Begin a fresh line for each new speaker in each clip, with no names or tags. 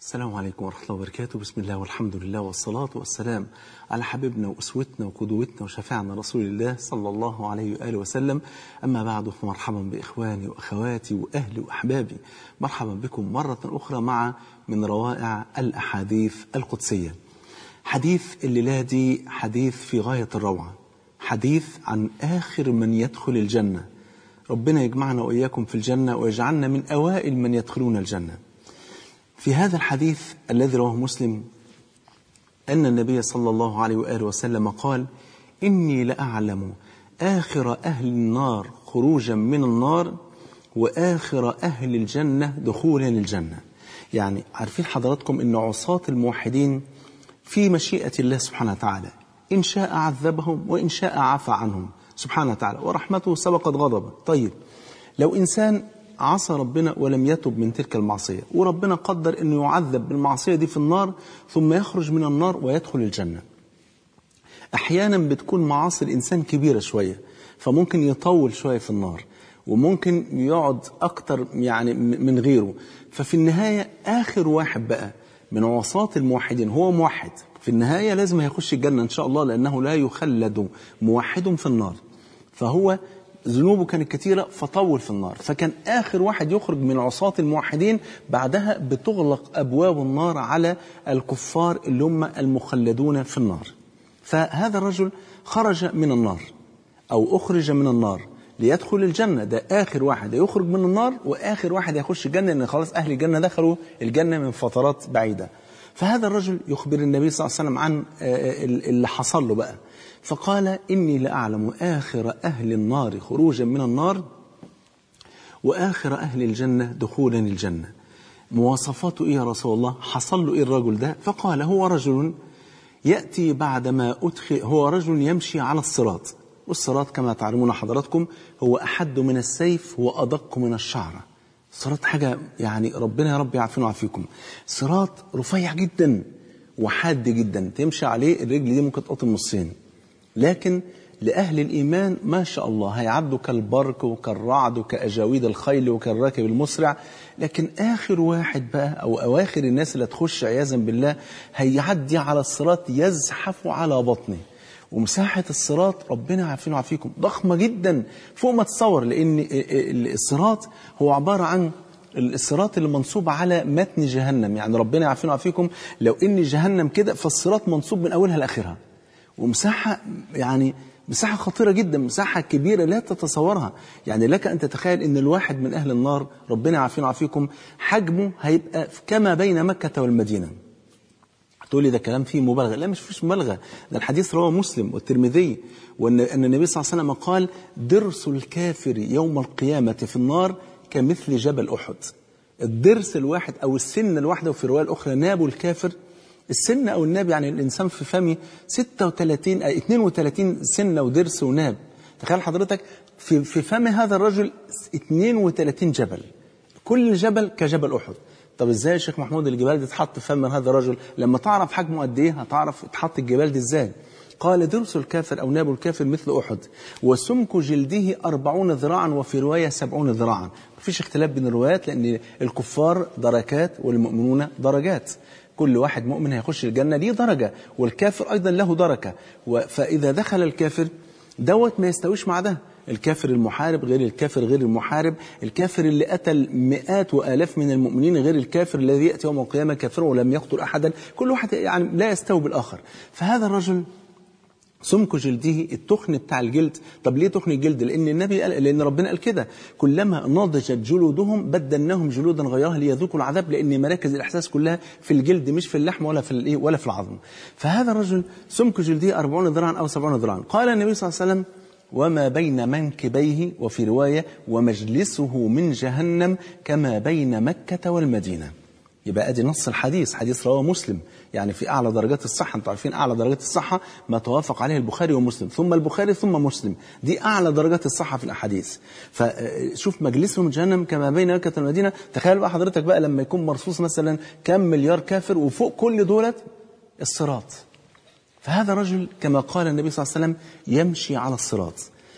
السلام عليكم ورحمة الله وبركاته بسم الله والحمد لله والصلاة والسلام على حبيبنا وأسوتنا وقدوتنا وشفاعنا رسول الله صلى الله عليه وآله وسلم أما بعد فمرحبا بإخواني وأخواتي وأهلي وأحبابي مرحبا بكم مرة أخرى مع من روائع الأحاديث القدسية حديث الليلة دي حديث في غاية الروعة حديث عن آخر من يدخل الجنة ربنا يجمعنا وإياكم في الجنة ويجعلنا من أوائل من يدخلون الجنة في هذا الحديث الذي رواه مسلم أن النبي صلى الله عليه وآله وسلم قال إني لأعلم آخر أهل النار خروجا من النار وآخر أهل الجنة دخولا الجنة يعني عارفين حضراتكم أن عصاة الموحدين في مشيئة الله سبحانه وتعالى إن شاء عذبهم وإن شاء عفى عنهم سبحانه وتعالى ورحمته سبقت غضبه طيب لو إنسان عصى ربنا ولم يتب من تلك المعصية وربنا قدر أنه يعذب بالمعصية دي في النار ثم يخرج من النار ويدخل الجنة أحيانا بتكون معاصي الإنسان كبيرة شوية فممكن يطول شوية في النار وممكن يقعد أكتر يعني من غيره ففي النهاية آخر واحد بقى من عصاة الموحدين هو موحد في النهاية لازم هيخش الجنة إن شاء الله لأنه لا يخلد موحد في النار فهو ذنوبه كانت كثيرة فطول في النار فكان آخر واحد يخرج من عصاة الموحدين بعدها بتغلق أبواب النار على الكفار اللي هم المخلدون في النار فهذا الرجل خرج من النار أو أخرج من النار ليدخل الجنة ده آخر واحد يخرج من النار وآخر واحد يخش الجنة لأن خلاص أهل الجنة دخلوا الجنة من فترات بعيدة فهذا الرجل يخبر النبي صلى الله عليه وسلم عن اللي حصل له بقى فقال إني لأعلم آخر أهل النار خروجا من النار وآخر أهل الجنة دخولا الجنة مواصفاته إيه يا رسول الله حصل له إيه الرجل ده فقال هو رجل يأتي بعدما أدخل هو رجل يمشي على الصراط والصراط كما تعلمون حضراتكم هو أحد من السيف وأدق من الشعرة الصراط حاجة يعني ربنا يا رب يعافينا ويعافيكم صراط رفيع جدا وحاد جدا تمشي عليه الرجل دي ممكن تقطم نصين لكن لأهل الإيمان ما شاء الله هيعدوا كالبرق وكالرعد وكأجاويد الخيل وكالراكب المسرع لكن آخر واحد بقى أو أواخر الناس اللي تخش عياذا بالله هيعدي على الصراط يزحف على بطنه ومساحة الصراط ربنا يعافينا ويعافيكم ضخمة جدا فوق ما تصور لأن الصراط هو عبارة عن الصراط اللي منصوب على متن جهنم يعني ربنا يعافينا ويعافيكم لو إن جهنم كده فالصراط منصوب من أولها لآخرها ومساحة يعني مساحة خطيرة جدا مساحة كبيرة لا تتصورها يعني لك أن تتخيل أن الواحد من أهل النار ربنا يعافينا ويعافيكم حجمه هيبقى كما بين مكة والمدينة تقول لي ده كلام فيه مبالغة لا مش فيش مبالغة ده الحديث رواه مسلم والترمذي وأن أن النبي صلى الله عليه وسلم قال درس الكافر يوم القيامة في النار كمثل جبل أحد الدرس الواحد أو السن الواحدة وفي الرواية الأخرى ناب الكافر السن أو الناب يعني الإنسان في فمه 36 أي 32 سنة ودرس وناب تخيل حضرتك في في فم هذا الرجل 32 جبل كل جبل كجبل أحد طب ازاي يا شيخ محمود الجبال دي تتحط في فم هذا الرجل لما تعرف حجمه قد ايه هتعرف تحط الجبال دي ازاي قال درس الكافر أو ناب الكافر مثل أحد وسمك جلده أربعون ذراعا وفي رواية سبعون ذراعا مفيش اختلاف بين الروايات لأن الكفار دركات والمؤمنون درجات كل واحد مؤمن هيخش الجنة ليه درجة والكافر أيضا له دركة فإذا دخل الكافر دوت ما يستويش مع ده الكافر المحارب غير الكافر غير المحارب الكافر اللي قتل مئات وآلاف من المؤمنين غير الكافر الذي يأتي يوم القيامة كافرا ولم يقتل أحدا كل واحد يعني لا يستوي بالآخر فهذا الرجل سمك جلده التخن بتاع الجلد طب ليه تخن الجلد لان النبي قال لان ربنا قال كده كلما نضجت جلودهم بدلناهم جلودا غيرها ليذوقوا العذاب لان مراكز الاحساس كلها في الجلد مش في اللحم ولا في الايه ولا في العظم فهذا الرجل سمك جلده 40 ذراعا او 70 ذراعا قال النبي صلى الله عليه وسلم وما بين منكبيه وفي روايه ومجلسه من جهنم كما بين مكه والمدينه يبقى ادي نص الحديث حديث رواه مسلم يعني في اعلى درجات الصحه انتوا عارفين اعلى درجات الصحه ما توافق عليه البخاري ومسلم ثم البخاري ثم مسلم دي اعلى درجات الصحه في الاحاديث فشوف مجلسهم جهنم كما بين مكه والمدينه تخيل بقى حضرتك بقى لما يكون مرصوص مثلا كم مليار كافر وفوق كل دولت الصراط فهذا رجل كما قال النبي صلى الله عليه وسلم يمشي على الصراط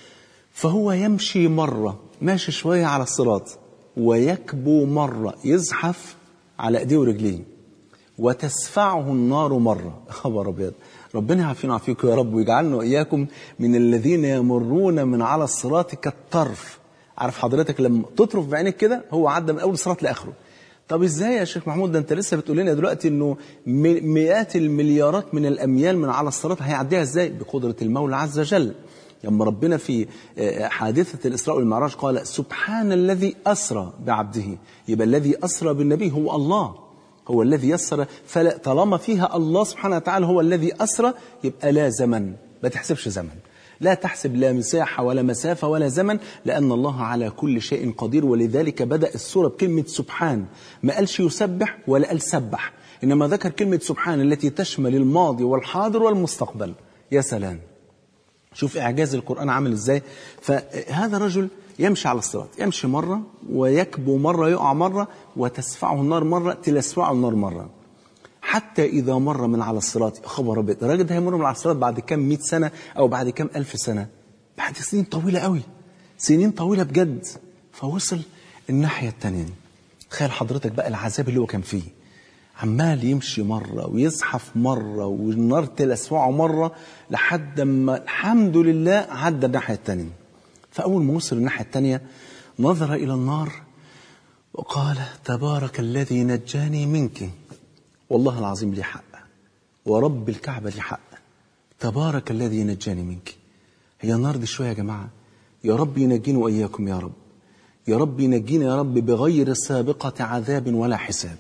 فهو يمشي مره ماشي شويه على الصراط ويكبو مره يزحف على ايديه ورجليه وتسفعه النار مرة خبر أبيض ربنا يعافينا ويعافيكم يا رب ويجعلنا وإياكم من الذين يمرون من على الصراط كالطرف عارف حضرتك لما تطرف بعينك كده هو عدى من أول الصراط لآخره طب ازاي يا شيخ محمود ده انت لسه بتقول لنا دلوقتي انه مئات المليارات من الاميال من على الصراط هيعديها ازاي بقدره المولى عز وجل لما ربنا في حادثة الإسراء والمعراج قال سبحان الذي أسرى بعبده يبقى الذي أسرى بالنبي هو الله هو الذي يسر فلا طالما فيها الله سبحانه وتعالى هو الذي أسرى يبقى لا زمن ما تحسبش زمن لا تحسب لا مساحة ولا مسافة ولا زمن لأن الله على كل شيء قدير ولذلك بدأ السورة بكلمة سبحان ما قالش يسبح ولا قال سبح إنما ذكر كلمة سبحان التي تشمل الماضي والحاضر والمستقبل يا سلام شوف إعجاز القرآن عامل إزاي فهذا رجل يمشي على الصراط يمشي مرة ويكبو مرة يقع مرة وتسفعه النار مرة تلسوعه النار مرة حتى إذا مر من على الصراط خبر أبيض الراجل ده هيمر من على الصراط بعد كام مئة سنة أو بعد كام ألف سنة بعد سنين طويلة قوي سنين طويلة بجد فوصل الناحية التانية تخيل حضرتك بقى العذاب اللي هو كان فيه عمال يمشي مرة ويزحف مرة والنار تلسوعه مرة لحد ما الحمد لله عدى الناحية التانية فأول ما وصل الناحية التانية نظر إلى النار وقال تبارك الذي نجاني منك والله العظيم لي حق ورب الكعبة لي حق تبارك الذي نجاني منك هي النار دي شوية يا جماعة يا رب ينجينا وإياكم يا رب يا رب ينجينا يا رب بغير سابقة عذاب ولا حساب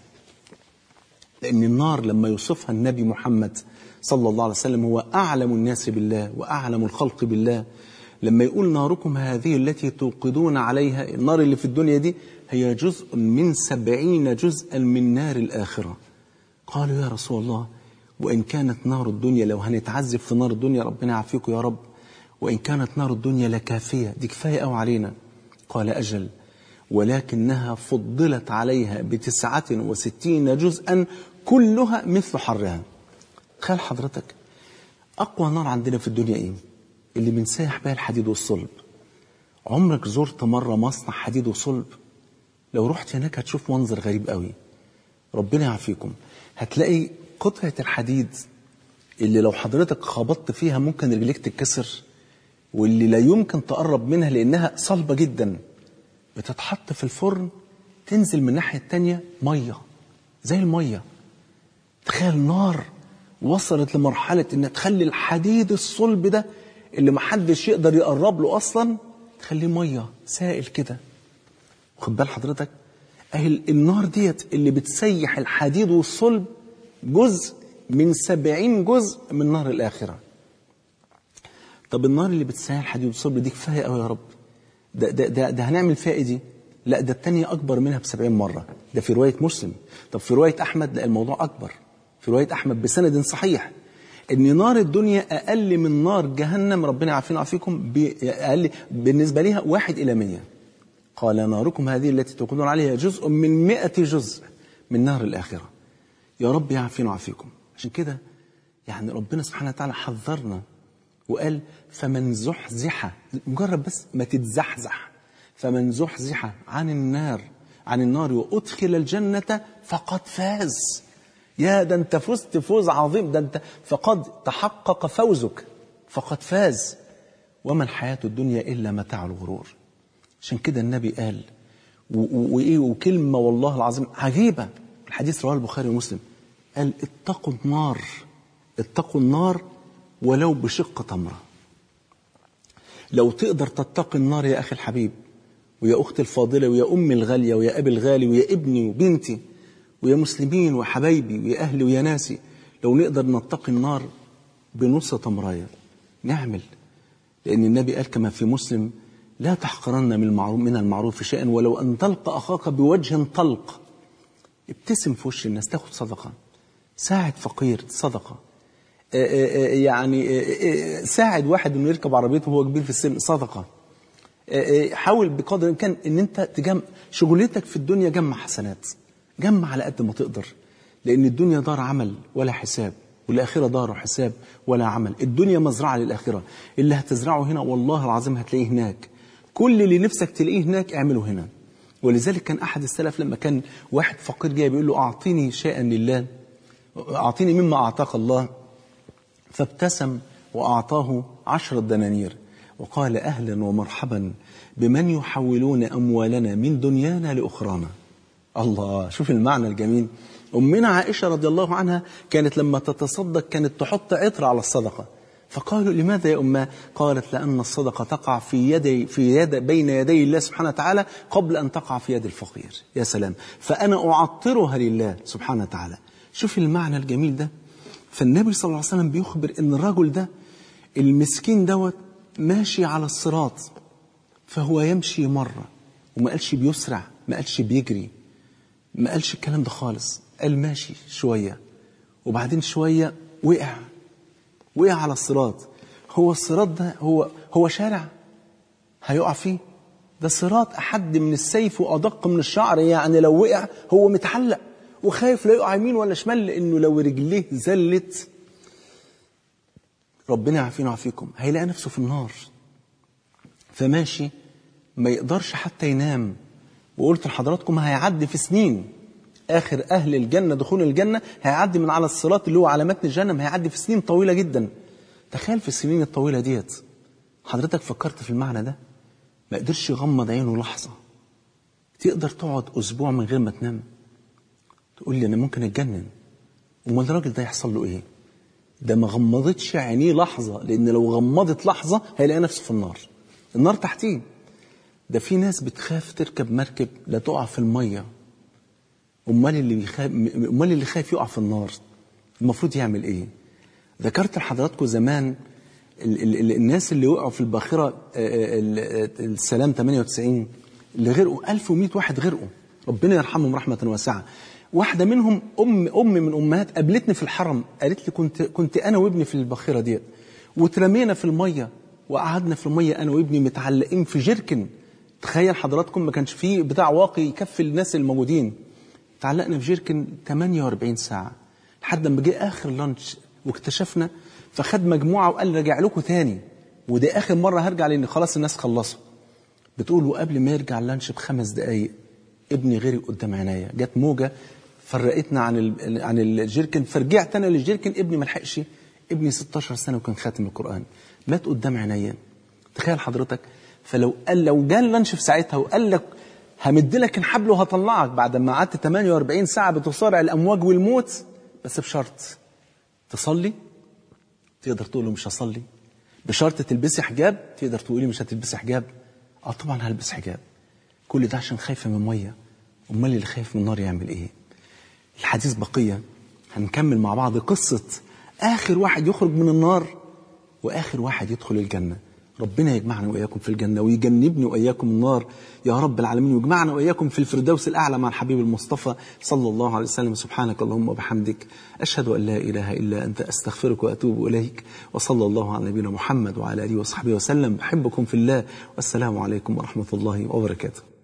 لأن النار لما يوصفها النبي محمد صلى الله عليه وسلم هو أعلم الناس بالله وأعلم الخلق بالله لما يقول ناركم هذه التي توقدون عليها النار اللي في الدنيا دي هي جزء من سبعين جزءا من نار الآخرة قالوا يا رسول الله وإن كانت نار الدنيا لو هنتعذب في نار الدنيا ربنا يعافيكم يا رب وإن كانت نار الدنيا لكافية دي كفاية أو علينا قال أجل ولكنها فضلت عليها بتسعة وستين جزءا كلها مثل حرها تخيل حضرتك أقوى نار عندنا في الدنيا إيه اللي بنسايح بها الحديد والصلب عمرك زرت مرة مصنع حديد وصلب لو رحت هناك هتشوف منظر غريب قوي ربنا يعافيكم هتلاقي قطعة الحديد اللي لو حضرتك خبطت فيها ممكن رجليك تتكسر واللي لا يمكن تقرب منها لأنها صلبة جدا بتتحط في الفرن تنزل من الناحية التانية مية زي المية تخيل نار وصلت لمرحلة إنها تخلي الحديد الصلب ده اللي محدش يقدر يقرب له أصلا تخليه مية سائل كده واخد بال حضرتك أهي النار ديت اللي بتسيح الحديد والصلب جزء من سبعين جزء من نار الآخرة طب النار اللي بتسيح الحديد والصلب دي كفاية قوي يا رب ده, ده, ده, ده هنعمل فيها ايه دي لا ده التانية أكبر منها بسبعين مرة ده في رواية مسلم طب في رواية أحمد لا الموضوع أكبر في رواية أحمد بسند صحيح ان نار الدنيا اقل من نار جهنم ربنا يعافينا ويعافيكم اقل بالنسبه ليها واحد الى مية قال ناركم هذه التي تقولون عليها جزء من مئة جزء من نار الاخره يا رب يعافينا ويعافيكم عشان كده يعني ربنا سبحانه وتعالى حذرنا وقال فمن زحزح مجرد بس ما تتزحزح فمن زحزح عن النار عن النار وادخل الجنه فقد فاز يا ده انت فزت فوز عظيم ده انت فقد تحقق فوزك فقد فاز وما الحياة الدنيا إلا متاع الغرور عشان كده النبي قال وإيه وكلمة والله العظيم عجيبة الحديث رواه البخاري ومسلم قال اتقوا النار اتقوا النار ولو بشق تمرة لو تقدر تتقي النار يا أخي الحبيب ويا أختي الفاضلة ويا أمي الغالية ويا أبي الغالي ويا ابني وبنتي ويا مسلمين وحبايبي ويا أهلي ويا ناسي لو نقدر نتقي النار بنص تمراية نعمل لأن النبي قال كما في مسلم لا تحقرن من المعروف من المعروف شيئا ولو أن تلقى أخاك بوجه طلق ابتسم في وش الناس تاخد صدقة ساعد فقير صدقة يعني ساعد واحد انه يركب عربيته وهو كبير في السن صدقه حاول بقدر الامكان ان انت تجمع شغلتك في الدنيا جمع حسنات جمع على قد ما تقدر لأن الدنيا دار عمل ولا حساب والآخرة دار حساب ولا عمل الدنيا مزرعة للآخرة اللي هتزرعه هنا والله العظيم هتلاقيه هناك كل اللي نفسك تلاقيه هناك اعمله هنا ولذلك كان أحد السلف لما كان واحد فقير جاي بيقول له أعطيني شيئا لله أعطيني مما أعطاك الله فابتسم وأعطاه عشرة دنانير وقال أهلا ومرحبا بمن يحولون أموالنا من دنيانا لأخرانا الله شوف المعنى الجميل أمنا عائشة رضي الله عنها كانت لما تتصدق كانت تحط عطر على الصدقة فقالوا لماذا يا أماه قالت لأن الصدقة تقع في يدي في يد بين يدي الله سبحانه وتعالى قبل أن تقع في يد الفقير يا سلام فأنا أعطرها لله سبحانه وتعالى شوف المعنى الجميل ده فالنبي صلى الله عليه وسلم بيخبر ان الرجل ده المسكين دوت ماشي على الصراط فهو يمشي مرة وما قالش بيسرع ما قالش بيجري ما قالش الكلام ده خالص قال ماشي شوية وبعدين شوية وقع وقع على الصراط هو الصراط ده هو هو شارع هيقع فيه ده صراط أحد من السيف وأدق من الشعر يعني لو وقع هو متعلق وخايف لا يقع يمين ولا شمال لأنه لو رجليه زلت ربنا يعافينا ويعافيكم هيلاقي نفسه في النار فماشي ما يقدرش حتى ينام وقلت لحضراتكم هيعدي في سنين آخر أهل الجنة دخول الجنة هيعدي من على الصراط اللي هو على متن الجنة هيعدي في سنين طويلة جدا تخيل في السنين الطويلة ديت حضرتك فكرت في المعنى ده ما قدرش يغمض عينه لحظة تقدر تقعد أسبوع من غير ما تنام تقول لي أنا ممكن أتجنن أمال الراجل ده يحصل له إيه ده ما غمضتش عينيه لحظة لأن لو غمضت لحظة هيلاقي نفسه في النار النار تحتيه ده في ناس بتخاف تركب مركب لا تقع في المية أمال اللي بيخاف أمال اللي خايف يقع في النار المفروض يعمل إيه ذكرت لحضراتكم زمان ال ال ال الناس اللي وقعوا في الباخرة السلام 98 اللي غرقوا 1100 واحد غرقوا ربنا يرحمهم رحمة واسعة واحدة منهم أم أم من أمهات قابلتني في الحرم قالت لي كنت كنت أنا وابني في الباخرة ديت واترمينا في المية وقعدنا في المية أنا وابني متعلقين في جيركن تخيل حضراتكم ما كانش فيه بتاع واقي يكفي الناس الموجودين تعلقنا في جيركن 48 ساعة لحد ما جه آخر لانش واكتشفنا فخد مجموعة وقال رجع لكم تاني ودي آخر مرة هرجع لأن خلاص الناس خلصوا بتقول وقبل ما يرجع اللانش بخمس دقايق ابني غرق قدام عينيا جت موجة فرقتنا عن ال... عن الجيركن فرجعت انا للجيركن ابني ما لحقش ابني 16 سنه وكان خاتم القران مات قدام عينيا تخيل حضرتك فلو قال لو جه اللانش في ساعتها وقال لك همد لك الحبل وهطلعك بعد ما قعدت 48 ساعه بتصارع الامواج والموت بس بشرط تصلي تقدر تقول له مش هصلي بشرط تلبسي حجاب تقدر تقولي مش هتلبسي حجاب اه طبعا هلبس حجاب كل ده عشان خايفه من ميه امال اللي خايف من النار يعمل ايه الحديث بقيه هنكمل مع بعض قصه اخر واحد يخرج من النار واخر واحد يدخل الجنه ربنا يجمعنا واياكم في الجنه ويجنبني واياكم النار يا رب العالمين ويجمعنا واياكم في الفردوس الاعلى مع الحبيب المصطفى صلى الله عليه وسلم سبحانك اللهم وبحمدك اشهد ان لا اله الا انت استغفرك واتوب اليك وصلى الله على نبينا محمد وعلى اله وصحبه وسلم بحبكم في الله والسلام عليكم ورحمه الله وبركاته